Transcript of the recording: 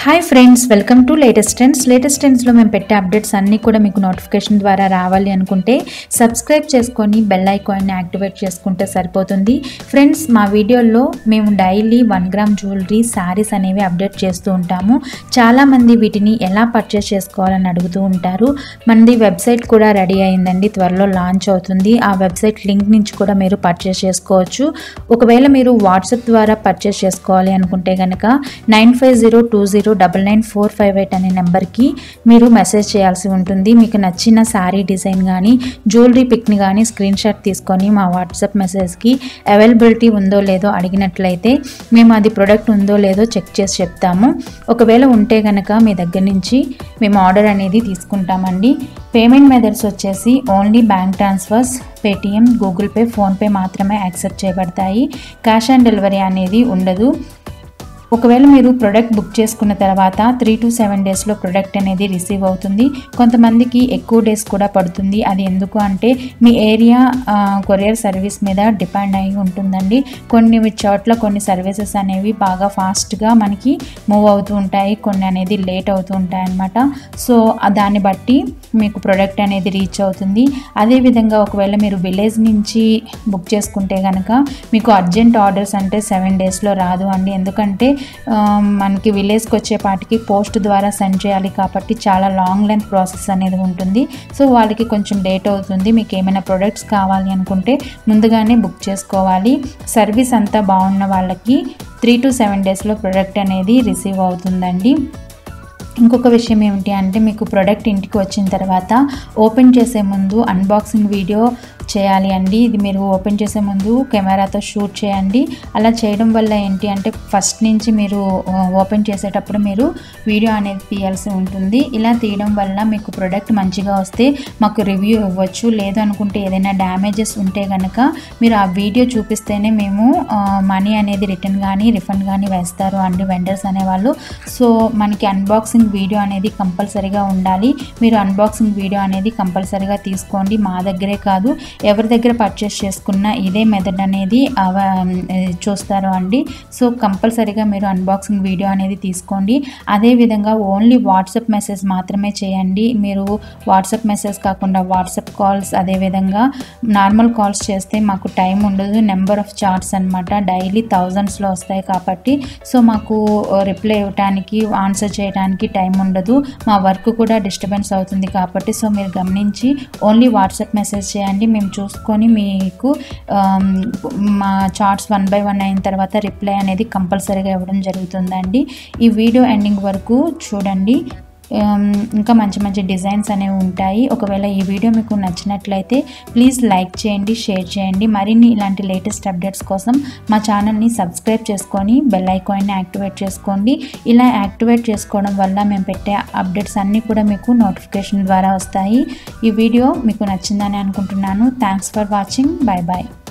hi friends welcome to latest trends latest ట్రెండ్స్లో మేము పెట్టే అప్డేట్స్ అన్నీ కూడా మీకు నోటిఫికేషన్ ద్వారా రావాలి అనుకుంటే సబ్స్క్రైబ్ చేసుకొని బెల్ ఐకాన్ని యాక్టివేట్ చేసుకుంటే సరిపోతుంది ఫ్రెండ్స్ మా వీడియోల్లో మేము daily one gram jewellery saris అనేవి అప్డేట్ చేస్తూ ఉంటాము చాలామంది వీటిని ఎలా పర్చేస్ చేసుకోవాలని అడుగుతూ ఉంటారు మనది వెబ్సైట్ కూడా రెడీ అయిందండి త్వరలో లాంచ్ అవుతుంది ఆ వెబ్సైట్ లింక్ నుంచి కూడా మీరు పర్చేస్ చేసుకోవచ్చు ఒకవేళ మీరు వాట్సాప్ ద్వారా పర్చేస్ చేసుకోవాలి అనుకుంటే కనుక nine five zero two zero double nine four five eight అనే నెంబర్కి మీరు మెసేజ్ చేయాల్సి ఉంటుంది మీకు నచ్చిన శారీ డిజైన్ కానీ జ్యువెలరీ పిక్ని కానీ స్క్రీన్ షాట్ తీసుకొని మా వాట్సాప్ మెసేజ్కి అవైలబిలిటీ ఉందో లేదో అడిగినట్లయితే మేము అది ప్రొడక్ట్ ఉందో లేదో చెక్ చేసి చెప్తాము ఒకవేళ ఉంటే కనుక మీ దగ్గర నుంచి మేము ఆర్డర్ అనేది తీసుకుంటామండి పేమెంట్ మెథడ్స్ వచ్చేసి only bank transfers Paytm Google Pay PhonePe మాత్రమే యాక్సెప్ట్ చేయబడతాయి క్యాష్ ఆన్ డెలివరీ అనేది ఉండదు ఒకవేళ మీరు ప్రొడక్ట్ బుక్ చేసుకున్న తర్వాత త్రీ టు సెవెన్ డేస్లో ప్రొడక్ట్ అనేది రిసీవ్ అవుతుంది కొంతమందికి ఎక్కువ డేస్ కూడా పడుతుంది అది ఎందుకు అంటే మీ ఏరియా కొరియర్ సర్వీస్ మీద డిపెండ్ అయి ఉంటుందండి కొన్ని చోట్ల కొన్ని సర్వీసెస్ అనేవి బాగా ఫాస్ట్గా మనకి మూవ్ అవుతూ ఉంటాయి కొన్ని అనేది లేట్ అవుతూ ఉంటాయి అన్నమాట సో ఆ దాన్ని బట్టి మీకు ప్రొడక్ట్ అనేది రీచ్ అవుతుంది అదేవిధంగా ఒకవేళ మీరు విలేజ్ నుంచి బుక్ చేసుకుంటే కనుక మీకు అర్జెంట్ ఆర్డర్స్ అంటే సెవెన్ డేస్లో రాదు అండి ఎందుకంటే ఆ, మనకి విలేజ్కి వచ్చేపాటికి పోస్ట్ ద్వారా సెండ్ చేయాలి కాబట్టి చాలా లాంగ్ లెంత్ ప్రాసెస్ అనేది ఉంటుంది సో వాళ్ళకి కొంచెం లేట్ అవుతుంది మీకు ఏమైనా ప్రొడక్ట్స్ కావాలి అనుకుంటే ముందుగానే బుక్ చేసుకోవాలి సర్వీస్ అంతా బాగున్న వాళ్ళకి త్రీ టు సెవెన్ డేస్లో ప్రొడక్ట్ అనేది రిసీవ్ అవుతుందండి ఇంకొక విషయం ఏమిటి అంటే మీకు ప్రోడక్ట్ ఇంటికి వచ్చిన తర్వాత ఓపెన్ చేసే ముందు అన్బాక్సింగ్ వీడియో చేయాలి అండి ఇది మీరు ఓపెన్ చేసే ముందు కెమెరాతో షూట్ చేయండి అలా చేయడం వల్ల ఏంటి అంటే ఫస్ట్ నుంచి మీరు ఆ, ఓపెన్ చేసేటప్పుడు మీరు వీడియో అనేది తీయాల్సి ఉంటుంది ఇలా తీయడం వల్ల మీకు ప్రోడక్ట్ మంచిగా వస్తే మాకు రివ్యూ ఇవ్వచ్చు లేదు అనుకుంటే ఏదైనా డ్యామేజెస్ ఉంటే కనుక మీరు ఆ వీడియో చూపిస్తేనే మేము మనీ అనేది రిటర్న్ కానీ రిఫండ్ కానీ వేస్తారు అండి వెండర్స్ అనేవాళ్ళు సో మనకి అన్బాక్సింగ్ వీడియో అనేది కంపల్సరీగా ఉండాలి మీరు అన్బాక్సింగ్ వీడియో అనేది కంపల్సరీగా తీసుకోండి మా దగ్గరే కాదు ఎవరి దగ్గర పర్చేస్ చేసుకున్నా ఇదే మెథడ్ అనేది అవ- చూస్తారు అండి సో కంపల్సరీగా మీరు అన్బాక్సింగ్ వీడియో అనేది తీసుకోండి అదేవిధంగా ఓన్లీ వాట్సాప్ మెసేజ్ మాత్రమే చేయండి మీరు వాట్సాప్ మెసేజ్ కాకుండా వాట్సాప్ కాల్స్ అదేవిధంగా నార్మల్ కాల్స్ చేస్తే మాకు టైం ఉండదు నెంబర్ ఆఫ్ చార్ట్స్ అనమాట డైలీ థౌజండ్స్లో వస్తాయి కాబట్టి సో మాకు రిప్లై ఇవ్వడానికి ఆన్సర్ చేయడానికి టైం ఉండదు మా వర్క్ కూడా డిస్టర్బెన్స్ అవుతుంది కాబట్టి సో మీరు గమనించి ఓన్లీ వాట్సాప్ మెసేజ్ చేయండి మేము చూసుకొని మీకు ఆమ్, మా చార్ట్స్ వన్ బై వన్ అయిన తర్వాత రిప్లై అనేది కంపల్సరీగా ఇవ్వడం జరుగుతుందండి ఈ వీడియో ఎండింగ్ వరకు చూడండి ఆమ్, ఇంకా మంచి మంచి డిజైన్స్ అనేవి ఉంటాయి ఒకవేళ ఈ వీడియో మీకు నచ్చినట్లయితే ప్లీజ్ లైక్ చేయండి షేర్ చేయండి మరిన్ని ఇలాంటి లేటెస్ట్ అప్డేట్స్ కోసం మా ఛానల్ని సబ్స్క్రైబ్ చేసుకొని బెల్ ఐకాన్ని యాక్టివేట్ చేసుకోండి ఇలా యాక్టివేట్ చేసుకోవడం వల్ల మేము పెట్టే అప్డేట్స్ అన్నీ కూడా మీకు నోటిఫికేషన్ ద్వారా వస్తాయి ఈ వీడియో మీకు నచ్చిందని అనుకుంటున్నాను thanks for watching bye bye